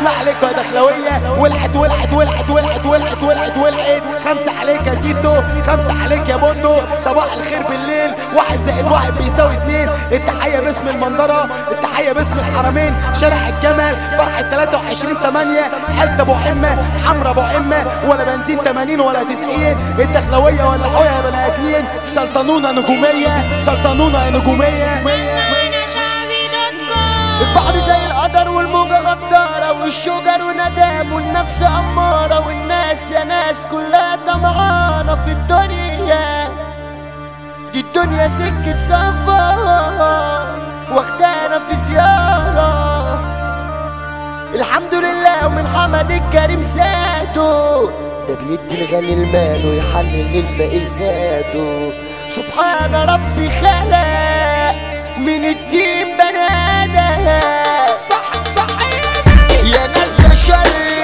الله عليكم يا دخلويه ولعت ولعت ولعت ولعت ولعت ولعت ولعت خمسه عليك يا تيتو خمسه عليك يا بندو صباح الخير بالليل واحد زائد واحد بيساوي اتنين التحيه باسم المنظره التحيه باسم الحرمين شارع الجمل فرحه 23 8 حلت ابو حمه حمرا ابو حمه ولا بنزين 80 ولا 90 الدخلويه ولا حويه يا بني ادمين سلطنونه نجوميه سلطنونه نجوميه معنا شعبي دوت كوم البحر زي القدر والموجة غدارة والشجر وندام والنفس أمارة والناس يا ناس كلها طمعانة في الدنيا دي الدنيا سكة سفر واخدانا في زيارة الحمد لله ومن حمد الكريم ساده ده بيدي الغني المال ويحلل للفقير زاده سبحان ربي خلق من الدين بني آدم صح صح يا ناس يا شر